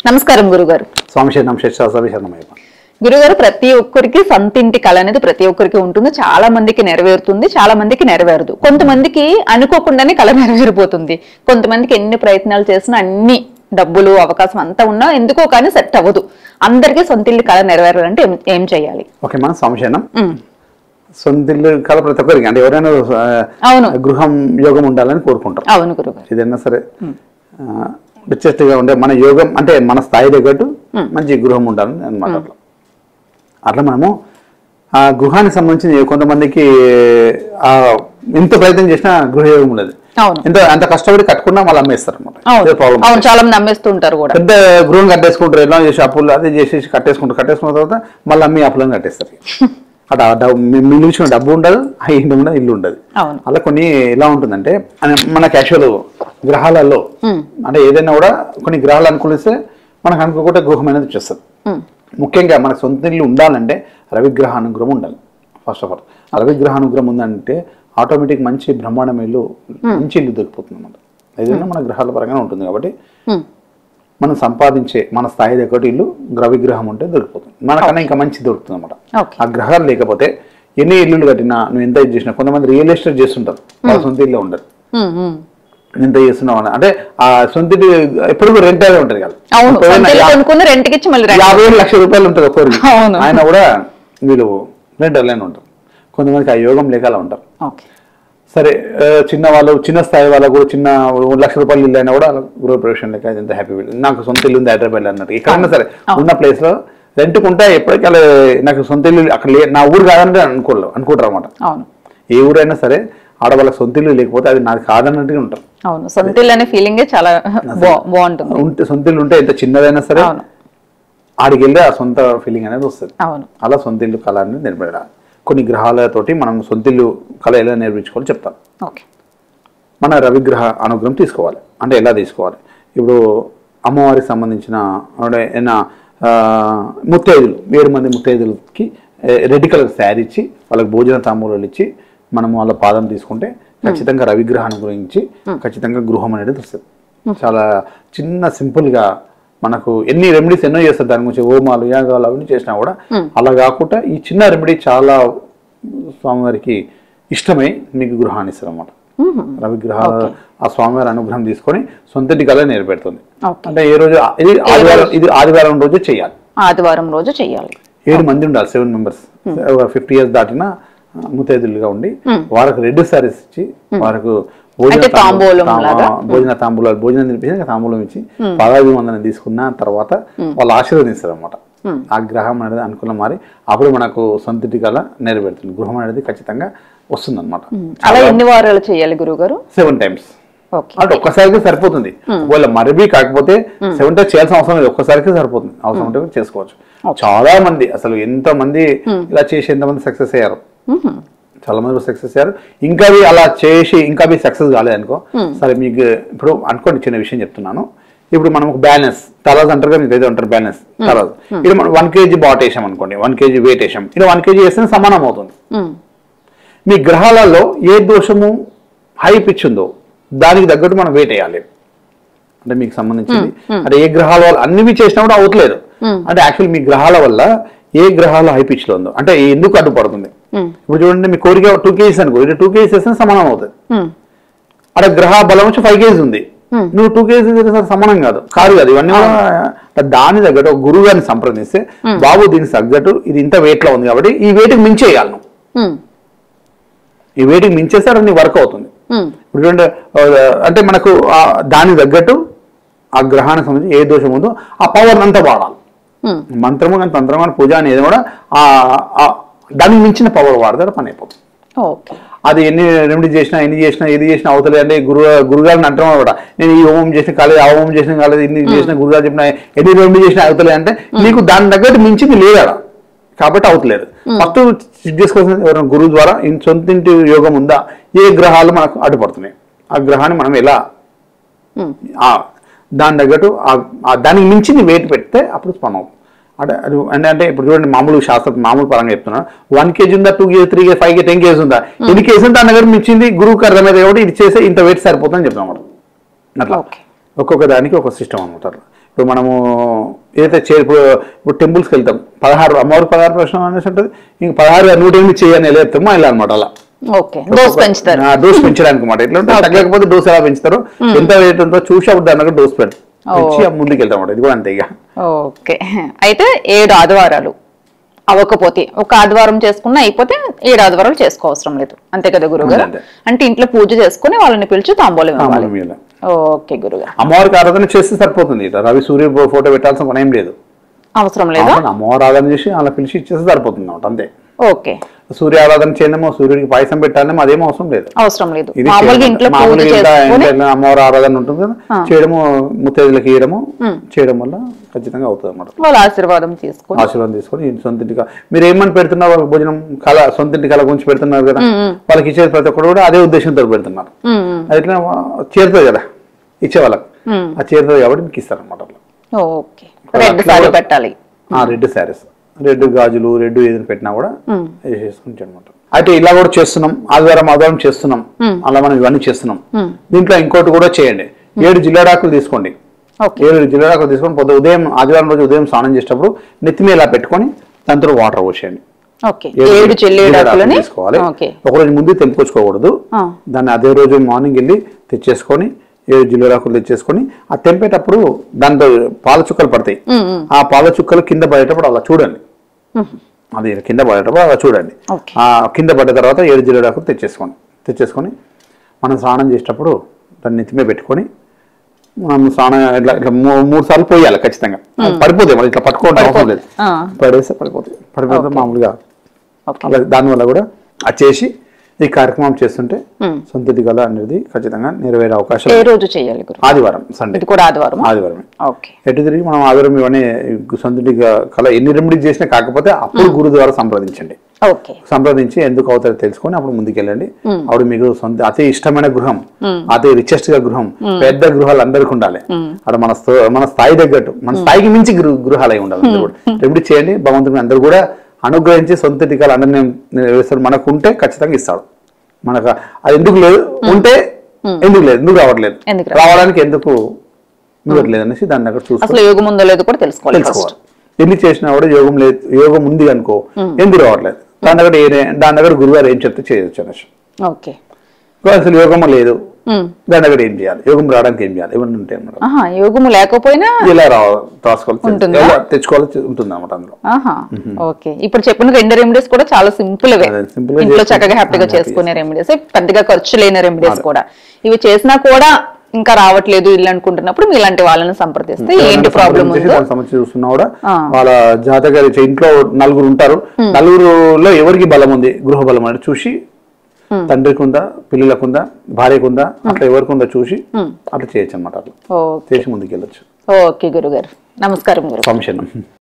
నమస్కారం గురుగారు స్వామి శరణం శిక్షాసవి శరణమయ్యప్ప గురుగారు ప్రతి ఒక్కరికి సొంత ఇంటి కళ అనేది ప్రతి ఒక్కరికి ఉంటుంది చాలా మందికి నెరవేరుతుంది చాలా మందికి నెరవేరదు కొంతమందికి అనుకోకుండానే కళ నెరవేరిపోతుంది కొంతమందికి ఎన్ని ప్రయత్నాలు చేసినా అన్ని డబ్బులు అవకాశం అంతా ఉన్నా ఎందుకో కానీ సెట్ అవ్వదు అందరికీ సొంత ఇల్లు కళ నెరవేరాలంటే ఏం- ఏం చేయాలి ఓకే మన స్వామి శరణం ఉమ్, సొంత ఇల్లు కల ప్రతి ఒక్కరికి అంటే ఎవరైనా ఆ, అవును గృహం యోగం ఉండాలని కోరుకుంటాం అవును గురుగారు ఏదైనా సరే రిచెస్ట్ గా ఉండే మన యోగం అంటే మన స్థాయి తగ్గట్టు మంచి గృహం ఉండాలని అనమాట అట్లా అట్లా మనము ఆ గృహానికి సంబంధించి కొంతమందికి ఆ ఎంత ప్రయత్నం చేసినా గృహ యోగం ఉండదు అవును ఎంత అంత కష్టపడి కట్టుకున్నా వాళ్ళు అమ్మేస్తారు అనమాట అవును ప్రాబ్లం అవును చాలా మంది నమ్మేస్తుంటారు కూడా పెద్ద గృహం కట్టేసుకుంటారు ఎలా చేసి అప్పులు అదే చేసేసి కట్టేసుకుంటారు కట్టేసుకున్న తర్వాత మళ్ళీ అమ్మి అప్పులను కట్టేస్తారు అట్లా డబ్బు మిగిలించిన డబ్బు ఉండదు ఆ ఇంటి ఉండదు ఇల్లు ఉండదు అవును అలా కొన్ని ఎలా ఉంటుందంటే మన- మన క్యాషువల్ గ్రహాలలో ఉమ్, అంటే ఏదైనా కూడా కొన్ని గ్రహాలు అనుకూలిస్తే మనకు అనుకోకుండా గృహం అనేది వచ్చేస్తుంది ఉమ్, ముఖ్యంగా మనకు సొంత ఇల్లు ఉండాలంటే రవిగ్రహ అనుగ్రహం ఉండాలి ఫస్ట్ ఆఫ్ ఆల్ రవిగ్రహ అనుగ్రహం ఉందంటే ఆటోమేటిక్ మంచి బ్రహ్మాండం ఇల్లు మంచి ఇల్లు దొరికిపోతుంది అనమాట ఏదైనా మన గ్రహాల పరంగానే ఉంటుంది కాబట్టి ఉమ్, మనం సంపాదించే మన స్థాయి దగ్గర ఇల్లు గ్రవిగ్రహం ఉంటే దొరికిపోతుంది మనకన్నా ఇంకా మంచి దొరుకుతుంది అనమాట ఓకే ఆ గ్రహాలు లేకపోతే ఎన్ని ఇల్లులు కట్టినా నువ్వు ఎంత ఇది చేసినా కొంతమంది రియల్ ఎస్టేట్ చేస్తుంటారు వాళ్ళ సొంత ఇల్లు ఉండదు ఉమ్, ఉమ్. ఎంత చేస్తున్నావు అని అంటే ఆ సొంత ఇల్లు ఎప్పుడు రెంట్ అదే ఉంటుంది కదా అవును ఒకవేళ సొంత ఇల్లు యా- కొనుక్కుని రెంట్కి ఇచ్చి మళ్ళీ రెంట్ యాభై ఏడు లక్షల రూపాయలు ఉంటుంది ఒక్కరికి అవును. ఆయన కూడా వీళ్ళు రెంట్ అలైన్ ఉంటారు కొంతమందికి ఆ యోగం లేక అలా ఉంటారు ఓకే సరే ఆ, చిన్న వాళ్ళు చిన్న స్థాయి వాళ్ళకు కూడా చిన్న ఒక లక్ష రూపాయలు ఇల్లు అయినా కూడా వాళ్ళ గృహ ప్రవేశం లెక్క అది ఎంత హ్యాపీ నాకు సొంత ఇల్లు ఉంది హైదరాబాద్ అన్నట్టు ఎక్కడైనా సరే ఉన్న ప్లేస్ లో రెంట్కి ఉంటే ఎప్పటికీ అలా నాకు సొంత ఇల్లు అక్కడ లే నా ఊరు కాదంటే అనుకోలేదు అనుకుంటారు అనమాట అవును ఏ ఊరైనా సరే ఆడవాళ్ళకి సొంత ఇల్లు లేకపోతే అది నాది కాదన్నట్టుగా ఉంటారు అవును సొంత ఇల్లు అనే ఫీలింగే చాలా బా- బాగుంటుంది ఉంటే సొంత ఇల్లు ఉంటే ఎంత చిన్నదైనా సరే అవును ఆడికి వెళ్ళి ఆ సొంత ఫీలింగ్ అనేది వస్తుంది అవును అలా సొంత ఇల్లు కళ అనేది నేర్పడాలి కొన్ని గ్రహాలతోటి మనం సొంత ఇల్లు కళ ఎలా నేర్పించుకోవాలో చెప్తాను ఓకే మన రవిగ్రహ అనుగ్రహం తీసుకోవాలి అంటే ఎలా తీసుకోవాలి ఇప్పుడు అమ్మవారికి సంబంధించిన అంటే ఏదైనా, ఆ, ముత్తైదులు ఏడు మంది ముత్తైదులకి రెడ్ కలర్ శారీ ఇచ్చి వాళ్ళకి భోజన తాంబూలాలు ఇచ్చి మనము వాళ్ళ పాదం తీసుకుంటే ఖచ్చితంగా రవిగ్రహ అనుగ్రహించి ఖచ్చితంగా గృహం అనేది వస్తుంది చాలా చిన్న సింపుల్గా మనకు ఎన్ని రెమెడీస్ ఎన్నో చేస్తారు దాని గురించి హోమాలు యాగాలు అవన్నీ చేసినా కూడా అలా కాకుండా ఈ చిన్న రెమెడీ చాలా స్వామివారికి ఇష్టమై మీకు గృహాన్ని ఇస్తారు అన్నమాట రవిగ్రహ ఆ స్వామివారి అనుగ్రహం తీసుకొని సొంతటి కళ నేర్పెడుతుంది ఓకే అంటే ఏ రోజు ఇది ఆదివారం ఇది ఆదివారం రోజే చేయాలి ఆదివారం రోజు చెయ్యాలి ఏడు మంది ఉండాలి సెవెన్ మెంబర్స్ ఒక ఫిఫ్టీ ఇయర్స్ దాటిన ఆ, ముత్తైదులుగా ఉండి వారికి రెడ్ సారీస్ ఇచ్చి వారికి భోజన అంటే తాంబూలం తాంబూ- లాగా? తాంబూ- భోజన తాంబూలాలు భోజనం తినిపించి తాంబూలం ఇచ్చి పాదాభివందనం తీసుకున్న తర్వాత వాళ్ళు ఆశీర్వదిస్తారు అనమాట ఆ గ్రహం అనేది అనుకూలం మారి అప్పుడు మనకు సొంతటి కళ నెరవేరుతుంది గృహం అనేది ఖచ్చితంగా వస్తుంది అనమాట అలా ఎన్ని వారాలు చేయాలి గురుగారు సెవెన్ టైమ్స్ ఓకే అంటే ఒక్కసారికి సరిపోతుంది ఒకవేళ మరబీ కాకపోతే సెవెన్ టైమ్స్ చేయాల్సిన అవసరం లేదు ఒక్కసారికి సరిపోతుంది అవసరం ఉంటే కూడా చేసుకోవచ్చు చాలా మంది అసలు ఎంత మంది ఇలా చేసి ఎంత మంది సక్సెస్ అయ్యారు మ్మ్. చాలా మంది సక్సెస్ అయ్యారు ఇంకా అవి అలా చేసి ఇంకా అవి సక్సెస్ కాలేదు అనుకో సరే మీకు ఇప్పుడు అనుకోండి చిన్న విషయం చెప్తున్నాను ఇప్పుడు మనం ఒక బ్యాలెన్స్ తలాజ్ అంటారు కదా మీకు ఏదో అంటారు బ్యాలెన్స్ తలాజ్ ఇది మనం వన్ కేజీ బాట్ వేసాం అనుకోండి వన్ కేజీ వెయిట్ వేసాం ఇది వన్ కేజీ వేస్తే సమానం అవుతుంది మ్మ్. మీ గ్రహాలలో ఏ దోషము హై పిచ్ ఉందో దానికి తగ్గట్టు మనం వెయిట్ వేయాలి అంటే మీకు సంబంధించింది అంటే ఏ గ్రహాల వల్ల అన్ని చేసినా కూడా అవట్లేదు అంటే యాక్చువల్ మీ గ్రహాల వల్ల ఏ గ్రహాలు హై పిచ్ లో ఉందో అంటే ఎందుకు అడ్డుపడుతుంది మ్మ్. ఇప్పుడు చూడండి మీ కోరిక టూ కేజీస్ అనుకో ఇది టూ కేజీస్ వేస్తే సమానం అవుతుంది మ్మ్. అక్కడ గ్రహ బలం వచ్చి ఫైవ్ కేజీ ఉంది నువ్వు టూ కేజీస్ వేస్తే సమానం కాదు కాదు కాదు ఇవన్నీ కూడా దాని తగ్గట్టు ఒక గురువు గారిని సంప్రదిస్తే బాబు దీనికి తగ్గట్టు ఇది ఇంత వెయిట్ లో ఉంది కాబట్టి ఈ వెయిట్కి మించేయాలి నువ్వు మ్మ్. ఈ వెయిట్కి మించేస్తే అది నీ వర్క్ అవుతుంది మ్మ్. ఇప్పుడు చూడండి ఆ, అంటే మనకు ఆ దానికి తగ్గట్టు ఆ గ్రహానికి సంబంధించి ఏ దోషం ఉందో ఆ పవర్ అంతా వాడాలి మ్మ్. మంత్రము కానీ తంత్రం కానీ పూజ అనేది కూడా ఆ ఆ దానికి మించిన పవర్ వాడితే పని అయిపోతుంది ఓకే అది ఎన్ని రెమెడీ చేసినా ఎన్ని చేసినా ఏది చేసినా అవుతలే అంటే గురు గురుగారిని అంటున్నాను కూడా నేను ఈ హోమం చేసిన కాలేదు ఆ హోమం చేసిన కాలేదు ఇన్ని చేసిన గురుగారు చెప్పిన ఎన్ని రెమెడీ చేసినా అవుతలే అంటే నీకు దాని తగ్గట్టు మించింది లేదా కాబట్టి అవుతలేదు ఫస్ట్ చెక్ చేసుకోవాల్సింది ఎవరైనా గురువు ద్వారా ఇన్ సొంత ఇంటి యోగం ఉందా ఏ గ్రహాలు మనకు అడ్డుపడుతున్నాయి ఆ గ్రహాన్ని మనం ఎలా మ్మ్. ఆ దాని తగ్గట్టు ఆ- ఆ దానికి మించింది వెయిట్ పెడితే అప్పుడు స్పన్ అవుతుంది అంటే అది అంటే అంటే ఇప్పుడు చూడండి మామూలు శాస్త్ర మామూలు పరంగా చెప్తున్నా వన్ కేజీ ఉందా two KG three KG five KG ten KG ఉందా ఎన్ని కేజీ ఉంటే దాని దగ్గర మించింది గురువుకి అర్థమైంది కాబట్టి ఇది చేస్తే ఇంత వెయిట్ సరిపోతుందని చెప్తాం మనం అట్లా ఓకే ఒక్కొక్క దానికి ఒక సిస్టమ్ అనమాట అట్లా ఇప్పుడు మనము ఏదైతే చే ఇప్పుడు ఇప్పుడు టెంపుల్స్కి వెళ్తాం పదహారు అమ్మవారికి పదహారు ప్రశ్న అనేసి ఉంటుంది ఇంక పదహారు నూట ఎనిమిది చేయని ఎలా చెప్తామో ఇలా అనమాట అలా ఓకే డోస్ పెంచుతారు ఆ, డోస్ పెంచడానికి అనమాట ఎట్లా ఉంటుంది తగ్గకపోతే డోస్ ఎలా పెంచుతారు ఎంత రేట్ ఉందో చూసి అప్పుడు దాని డోస్ పెడతాం పెంచి ఆ ముందుకు వెళ్తాం అన్నమాట ఇది కూడా అంతే ఇక ఓకే అయితే ఏడు ఆదివారాలు అవ్వకపోతే ఒక ఆదివారం చేసుకున్న అయిపోతే ఏడు ఆదివారాలు చేసుకోవసరం లేదు అంతే కదా గురుగారు అంతే. అంటే ఇంట్లో పూజ చేసుకుని వాళ్ళని పిలిచి తాంబూలం ఇవ్వాలి మామూలు మీలో. ఓకే గురుగారు అమ్మవారికి ఆరాధన చేస్తే సరిపోతుంది ఇట్లా రవి సూర్య ఫోటో పెట్టాల్సిన పని ఏం లేదు అవసరం లేదా అవును, అమ్మవారు ఆరాధన చేసి అలా పిలిచి ఇచ్చేస్తే సరిపోతుంది అన్నమాట అంతే ఓకే సూర్య ఆరాధన చేయడమో సూర్యుడికి పాయసం పెట్టాలేమో అదేం అవసరం లేదు అవసరం లేదు ఇది మామూలుగా చేయడం. ఇంట్లో పూజ మామూలుగా ఇంట్లో చేసుకుని ఇంట్లో అమ్మవారి ఆరాధన ఉంటుంది కదా చేయడము ముత్తైదులకి ఇవ్వడము చేయడం వల్ల ఖచ్చితంగా అవుతుంది అన్నమాట వాళ్ళ ఆశీర్వాదం తీసుకుని ఆశీర్వాదం తీసుకొని ఈ సొంత ఇంటి క- మీరు ఏమని పెడుతున్నారు వాళ్ళకి భోజనం కళ సొంత ఇంటి కళ గురించి పెడుతున్నారు కదా వాళ్ళకి ఇచ్చేది ప్రతి ఒక్కరు కూడా అదే ఉద్దేశంతో పెడుతున్నారు ఉమ్, ఉమ్. అది ఎట్లా చేరుతుంది కదా ఇచ్చే వాళ్ళకి ఆ చేరుతుంది కాబట్టి మీకు ఇస్తారు అనమాట అట్లా ఓకే రెడ్ అట్లా సారీ కూడా- పెట్టాలి ఆ రెడ్ శారీస్ రెడ్ గాజులు రెడ్ ఏదైనా పెట్టినా కూడా వేసేసుకుని అనమాట అయితే ఇలా కూడా చేస్తున్నాం ఆదివారం ఆదివారం చేస్తున్నాం అలా మనం ఇవన్నీ చేస్తున్నాం దీంట్లో ఇంకోటి కూడా చేయండి ఏడు జిల్లాడాకులు తీసుకోండి ఓకే ఏడు జిల్లాడాకులు తీసుకొని పొద్దు ఉదయం ఆదివారం రోజు ఉదయం స్నానం చేసేటప్పుడు నెత్తి మీద ఇలా పెట్టుకొని దాంతో వాటర్ పోసేయండి ఓకే ఏడు చెల్లేడాకులని తీసుకోవాలి ఓకే ఒక రోజు ముందు తెంపుకొచ్చుకోకూడదు ఆ. దాన్ని అదే రోజు మార్నింగ్ వెళ్ళి తెచ్చేసుకొని ఏడు జిల్లాకులు తెచ్చేసుకొని ఆ తెంపేటప్పుడు దాంతో పాల చుక్కలు పడతాయి ఆ పాల చుక్కలు కింద పడేటప్పుడు అలా చూడండి అది కింద పడేటప్పుడు అలా చూడండి ఓకే. ఆ కింద పడ్డ తర్వాత ఏడు జిల్లాకులు తెచ్చేసుకోండి తెచ్చేసుకొని మనం స్నానం చేసేటప్పుడు దాన్ని నెత్తి మీద పెట్టుకొని మనం స్నానం ఇట్లా ఇట్లా మూ- మూడు సార్లు పోయాలి ఖచ్చితంగా అది పడిపోతాయి మరి ఇట్లా పట్టుకోవడం అవసరం లేదు ఆ. పడేస్తే పడిపోతాయి పడిపోతే మామూలుగా ఓకే అలా దానివల్ల కూడా అది చేసి ఈ కార్యక్రమం చేస్తుంటే సొంతటి కళ అనేది ఖచ్చితంగా నెరవేరే అవకాశం ఏ ఉంది. రోజు చేయాలి గురు ఆదివారం సండే ఇది కూడా ఆదివారం ఆదివారమే ఓకే ఎటు తిరిగి మనం ఆదివారం ఇవన్నీ సొంతటి కళ ఎన్ని రెమెడీస్ చేసినా కాకపోతే అప్పుడు గురు ద్వారా సంప్రదించండి ఓకే సంప్రదించి ఎందుకు అవుతారో తెలుసుకొని అప్పుడు ముందుకెళ్ళండి అప్పుడు మీకు సొంత అతి ఇష్టమైన గృహం అతి రిచెస్ట్ గా గృహం పెద్ద గృహాలు అందరికి ఉండాలి అక్కడ మన స్థో- మన స్థాయి తగ్గట్టు మన స్థాయికి మించి గృహ గృహాలు అయి ఉండాలి అందరూ కూడా రెమెడీ చేయండి భగవంతుని అందరూ కూడా అనుగ్రహించి సొంత టీకాలు అందరినీ వేస్తాడు మనకు ఉంటే ఖచ్చితంగా ఇస్తాడు మనకు అది ఎందుకు లేదు ఉంటే ఎందుకు లేదు ఎందుకు రావట్లేదు ఎందుకు రావడానికి ఎందుకు ఇవ్వట్లేదు అనేసి దాన్ని అక్కడ చూసుకోవాలి అసలు యోగం ఉందో లేదో కూడా తెలుసుకోవాలి ఫస్ట్ తెలుసుకోవాలి ఎన్ని చేసినా కూడా యోగం లేదు యోగం ఉంది అనుకో ఎందుకు రావట్లేదు దాని దగ్గర ఏ దాని దగ్గర గురుగారు ఏం చెప్తే చేయొచ్చు అనేసి ఓకే ఇప్పుడు అసలు యోగము లేదు ఉమ్. దాని దగ్గర ఏం చేయాలి యోగం రావడానికి ఏం చేయాలి ఇవన్నీ ఉంటాయి అన్నమాట ఆహా యోగము లేకపోయినా ఇలా రా రాసుకోవాలి ఉంటుందా? ఎలా తెచ్చుకోవాలి ఉంటుంది అన్నమాట అందులో ఆహా ఓకే ఇప్పుడు చెప్పిన రెండు రెమెడీస్ కూడా చాలా సింపుల్ అదే, simple గా ఇంట్లో చేసుకుంటే చక్కగా హ్యాపీగా happy చేసుకునే రెమెడీస్ పెద్దగా ఖర్చు లేని రెమెడీస్ కూడా ఇవి చేసినా కూడా ఇంకా రావట్లేదు ఇల్లు అనుకుంటున్నప్పుడు మీలాంటి వాళ్ళని సంప్రదిస్తే ఏంటి ఎవరైనా ప్రాబ్లం సంప్రదించేసి ఉందో దాని సమస్య చూస్తున్నా కూడా ఆ. వాళ్ళ జాతక రీత్యా ఇంట్లో నలుగురు ఉంటారు నలుగురులో ఎవరికి బలం ఉంది గృహ బలం అని చూసి తండ్రికి ఉందా పిల్లలకు ఉందా భార్యకు ఉందా అట్లా ఎవరికి ఉందా చూసి అట్లా చేయొచ్చు అనమాట అట్లా ఓకే చేసి ముందుకు వెళ్ళొచ్చు ఓకే గురుగారు నమస్కారం గురు ఫంక్షన్